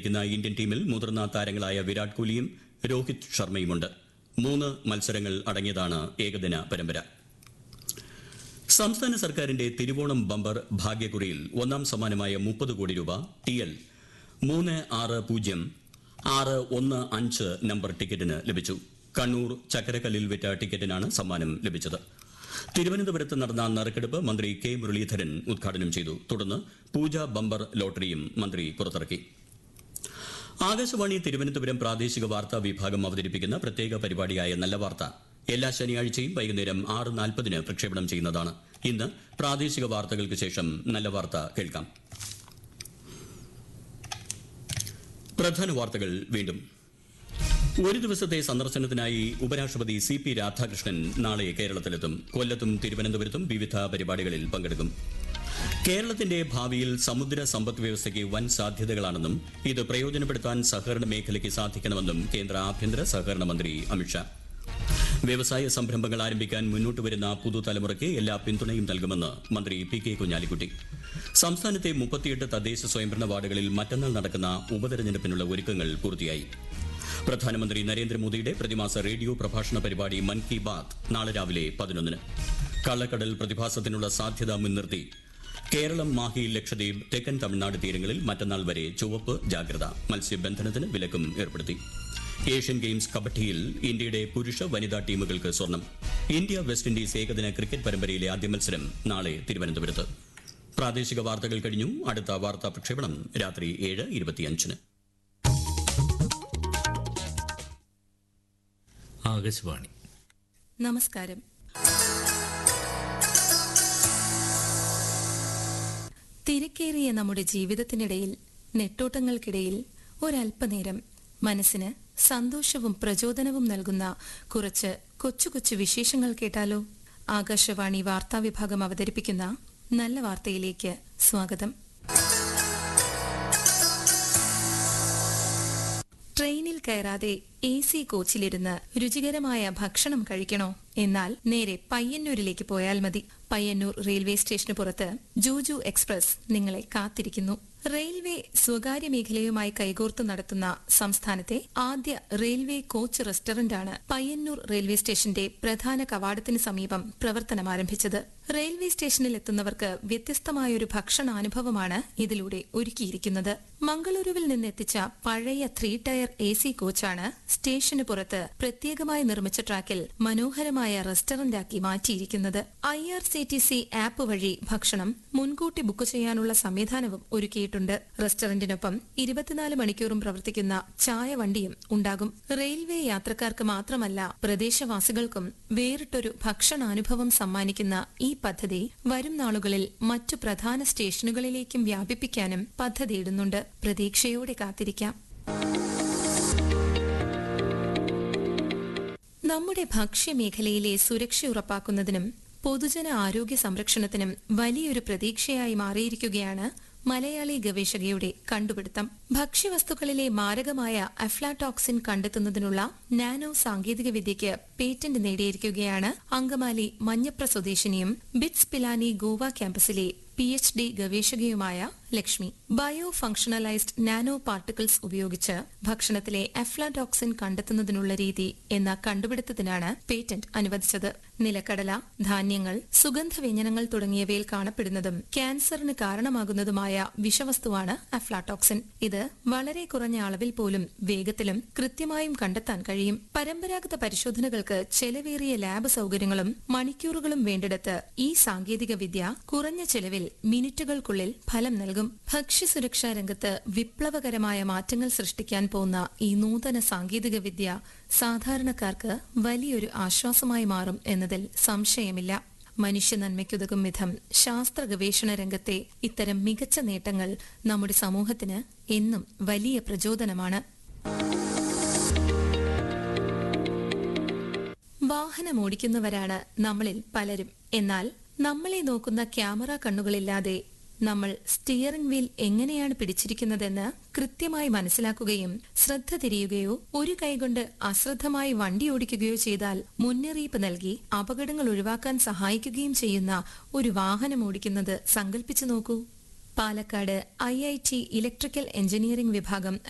ഇരിക്കുന്ന ഇന്ത്യൻ ടീമിൽ മുതിർന്ന താരങ്ങളായ വിരാട് കോഹ്ലിയും രോഹിത് ശർമ്മയുമുണ്ട് മൂന്ന് മത്സരങ്ങൾ അടങ്ങിയതാണ് ഏകദിന പരമ്പര സംസ്ഥാന സർക്കാരിന്റെ തിരുവോണം ബമ്പർ ഭാഗ്യക്കുറിയിൽ ഒന്നാം സമ്മാനമായ മുപ്പത് കോടി രൂപ ടി എൽ മൂന്ന് ആറ് പൂജ്യം ആറ് ഒന്ന് അഞ്ച് നമ്പർ ടിക്കറ്റിന് ലഭിച്ചു കണ്ണൂർ ചക്കരക്കല്ലിൽ വിറ്റ ടിക്കറ്റിനാണ് സമ്മാനം ലഭിച്ചത് തിരുവനന്തപുരത്ത് നടന്ന നറുക്കെടുപ്പ് മന്ത്രി കെ മുരളീധരൻ ഉദ്ഘാടനം ചെയ്തു തുടർന്ന് പൂജ ബമ്പർ ലോട്ടറിയും മന്ത്രി പുറത്തിറക്കി ആകാശവാണി തിരുവനന്തപുരം പ്രാദേശിക വാർത്താ വിഭാഗം അവതരിപ്പിക്കുന്ന പ്രത്യേക പരിപാടിയായ നല്ല വാർത്ത എല്ലാ ശനിയാഴ്ചയും വൈകുന്നേരം ആറ് നാൽപ്പതിന് പ്രക്ഷേപണം ചെയ്യുന്നതാണ് ഇന്ന് പ്രാദേശിക വാർത്തകൾക്ക് ശേഷം നല്ല വാർത്ത കേൾക്കാം പ്രധാന വാർത്തകൾ വീണ്ടും ഒരു ദിവസത്തെ സന്ദർശനത്തിനായി ഉപരാഷ്ട്രപതി സി പി രാധാകൃഷ്ണൻ നാളെ കേരളത്തിലെത്തും കൊല്ലത്തും തിരുവനന്തപുരത്തും വിവിധ പരിപാടികളിൽ പങ്കെടുക്കും കേരളത്തിന്റെ ഭാവിയിൽ സമുദ്ര സമ്പദ് വ്യവസ്ഥയ്ക്ക് വൻ സാധ്യതകളാണെന്നും ഇത് പ്രയോജനപ്പെടുത്താൻ സഹകരണ മേഖലയ്ക്ക് സാധിക്കണമെന്നും കേന്ദ്ര ആഭ്യന്തര സഹകരണ മന്ത്രി അമിത്ഷാ വ്യവസായ സംരംഭങ്ങൾ ആരംഭിക്കാൻ മുന്നോട്ട് വരുന്ന പുതുതലമുറയ്ക്ക് എല്ലാ പിന്തുണയും നൽകുമെന്ന് മന്ത്രി പി കെ കുഞ്ഞാലിക്കുട്ടി സംസ്ഥാനത്തെ മുപ്പത്തിയെട്ട് തദ്ദേശ സ്വയംഭരണ വാർഡുകളിൽ മറ്റന്നാൾ നടക്കുന്ന ഉപതെരഞ്ഞെടുപ്പിനുള്ള ഒരുക്കങ്ങൾ പൂർത്തിയായി പ്രധാനമന്ത്രി നരേന്ദ്രമോദിയുടെ പ്രതിമാസ റേഡിയോ പ്രഭാഷണ പരിപാടി മൻ കി ബാത് നാളെ രാവിലെ പതിനൊന്നിന് കള്ളക്കടൽ പ്രതിഭാസത്തിനുള്ള സാധ്യത മുൻനിർത്തി കേരളം മാഹി ലക്ഷദ്വീപ് തെക്കൻ തമിഴ്നാട് തീരങ്ങളിൽ മറ്റന്നാൾ വരെ ചുവപ്പ് ജാഗ്രത മത്സ്യബന്ധനത്തിന് വിലക്കും ഏർപ്പെടുത്തി ഏഷ്യൻ ഗെയിംസ് കബഡിയിൽ ഇന്ത്യയുടെ പുരുഷ വനിതാ ടീമുകൾക്ക് സ്വർണം ഇന്ത്യ വെസ്റ്റ് ഇൻഡീസ് ഏകദിന ക്രിക്കറ്റ് പരമ്പരയിലെ ആദ്യ മത്സരം നാളെ തിരുവനന്തപുരത്ത് പ്രാദേശിക വാർത്തകൾ കഴിഞ്ഞു അടുത്ത വാർത്താ പ്രക്ഷേപണം രാത്രി ഏഴ് ഇരുപത്തിയഞ്ചിന് ആകാശവാണി നമസ്കാരം തിരക്കേറിയ നമ്മുടെ ജീവിതത്തിനിടയിൽ നെട്ടോട്ടങ്ങൾക്കിടയിൽ ഒരല്പനേരം മനസ്സിന് സന്തോഷവും പ്രചോദനവും നൽകുന്ന കുറച്ച് കൊച്ചു കൊച്ചു വിശേഷങ്ങൾ കേട്ടാലോ ആകാശവാണി വാർത്താ വിഭാഗം അവതരിപ്പിക്കുന്ന നല്ല വാർത്തയിലേക്ക് സ്വാഗതം ട്രെയിനിൽ കയറാതെ എ സി കോച്ചിലിരുന്ന് രുചികരമായ ഭക്ഷണം കഴിക്കണോ എന്നാൽ നേരെ പയ്യന്നൂരിലേക്ക് പോയാൽ മതി പയ്യന്നൂർ റെയിൽവേ സ്റ്റേഷന് പുറത്ത് ജൂജു എക്സ്പ്രസ് നിങ്ങളെ കാത്തിരിക്കുന്നു റെയിൽവേ സ്വകാര്യ മേഖലയുമായി കൈകോർത്ത് നടത്തുന്ന സംസ്ഥാനത്തെ ആദ്യ റെയിൽവേ കോച്ച് റെസ്റ്റോറന്റാണ് പയ്യന്നൂർ റെയിൽവേ സ്റ്റേഷന്റെ പ്രധാന കവാടത്തിന് സമീപം പ്രവർത്തനം ആരംഭിച്ചത് റെയിൽവേ സ്റ്റേഷനിൽ എത്തുന്നവർക്ക് വ്യത്യസ്തമായൊരു ഭക്ഷണാനുഭവമാണ് ഇതിലൂടെ ഒരുക്കിയിരിക്കുന്നത് മംഗളൂരുവിൽ നിന്നെത്തിച്ച പഴയ ത്രീ ടയർ എ സി കോച്ചാണ് സ്റ്റേഷന് പുറത്ത് പ്രത്യേകമായി നിർമ്മിച്ച ട്രാക്കിൽ മനോഹരമായ റെസ്റ്റോറന്റാക്കി മാറ്റിയിരിക്കുന്നത് I R C T C app വഴി ഭക്ഷണം മുൻകൂട്ടി ബുക്ക് ചെയ്യാനുള്ള സംവിധാനവും ഒരുക്കിയിട്ടുണ്ട് റെസ്റ്റോറന്റിനൊപ്പം ഇരുപത്തിനാല് മണിക്കൂറും പ്രവർത്തിക്കുന്ന ചായ വണ്ടിയും ഉണ്ടാകും റെയിൽവേ യാത്രക്കാർക്ക് മാത്രമല്ല പ്രദേശവാസികൾക്കും വേറിട്ടൊരു ഭക്ഷണാനുഭവം സമ്മാനിക്കുന്ന ഈ പദ്ധതി വരും നാളുകളിൽ മറ്റു പ്രധാന സ്റ്റേഷനുകളിലേക്കും വ്യാപിപ്പിക്കാനും പദ്ധതിയിടുന്നുണ്ട് പ്രതീക്ഷയോടെ കാത്തിരിക്കാം നമ്മുടെ ഭക്ഷ്യമേഖലയിലെ സുരക്ഷ ഉറപ്പാക്കുന്നതിനും പൊതുജന ആരോഗ്യ സംരക്ഷണത്തിനും വലിയൊരു പ്രതീക്ഷയായി മാറിയിരിക്കുകയാണ് മലയാളി ഗവേഷകയുടെ കണ്ടുപിടുത്തം ഭക്ഷ്യവസ്തുക്കളിലെ മാരകമായ അഫ്ലാടോക്സിൻ കണ്ടെത്തുന്നതിനുള്ള നാനോ സാങ്കേതിക വിദ്യയ്ക്ക് പേറ്റന്റ് നേടിയിരിക്കുകയാണ് അങ്കമാലി മഞ്ഞപ്ര സ്വദേശിനിയും ബിറ്റ്സ് പിലാനി ഗോവ ക്യാമ്പസിലെ പി എച്ച് ഡി ഗവേഷകയുമായ Lakshmi bio functionalised nanoparticles ഉപയോഗിച്ച് ഭക്ഷണത്തിലെ അഫ്ലാടോക്സിൻ കണ്ടെത്തുന്നതിനുള്ള രീതി എന്ന കണ്ടുപിടുത്തത്തിനാണ് പേറ്റന്റ് അനുവദിച്ചത് നിലക്കടല ധാന്യങ്ങൾ സുഗന്ധവ്യഞ്ജനങ്ങൾ തുടങ്ങിയവയിൽ കാണപ്പെടുന്നതും ക്യാൻസറിന് കാരണമാകുന്നതുമായ വിഷവസ്തുവാണ് അഫ്ലാടോക്സിൻ ഇത് വളരെ കുറഞ്ഞ അളവിൽ പോലും വേഗത്തിലും കൃത്യമായും കണ്ടെത്താൻ കഴിയും പരമ്പരാഗത പരിശോധനകൾക്ക് ചെലവേറിയ ലാബ് സൗകര്യങ്ങളും മണിക്കൂറുകളും വേണ്ടിടത്ത് ഈ സാങ്കേതിക വിദ്യ കുറഞ്ഞ ചെലവിൽ മിനിറ്റുകൾക്കുള്ളിൽ ഫലം നൽകും ഭക്ഷ്യസുരക്ഷാ രംഗത്ത് വിപ്ലവകരമായ മാറ്റങ്ങൾ സൃഷ്ടിക്കാൻ പോകുന്ന ഈ നൂതന സാങ്കേതിക വിദ്യ സാധാരണക്കാർക്ക് വലിയൊരു ആശ്വാസമായി മാറും എന്നതിൽ സംശയമില്ല മനുഷ്യ നന്മയ്ക്കുതകും വിധം ശാസ്ത്ര ഗവേഷണ രംഗത്തെ ഇത്തരം മികച്ച നേട്ടങ്ങൾ നമ്മുടെ സമൂഹത്തിന് എന്നും വലിയ പ്രചോദനമാണ് വാഹനമോടിക്കുന്നവരാണ് നമ്മളിൽ പലരും എന്നാൽ നമ്മളെ നോക്കുന്ന ക്യാമറ കണ്ണുകളില്ലാതെ നമ്മൾ സ്റ്റിയറിംഗ് വീൽ എങ്ങനെയാണ് പിടിച്ചിരിക്കുന്നതെന്ന് കൃത്യമായി മനസ്സിലാക്കുകയും ശ്രദ്ധ തിരിയുകയോ ഒരു കൈകൊണ്ട് അശ്രദ്ധമായി വണ്ടി ഓടിക്കുകയോ ചെയ്താൽ മുന്നറിയിപ്പ് നൽകി അപകടങ്ങൾ ഒഴിവാക്കാൻ സഹായിക്കുകയും ചെയ്യുന്ന ഒരു വാഹനം ഓടിക്കുന്നത് സങ്കല്പിച്ചു നോക്കൂ Palakkad I I T electrical engineering വിഭാഗം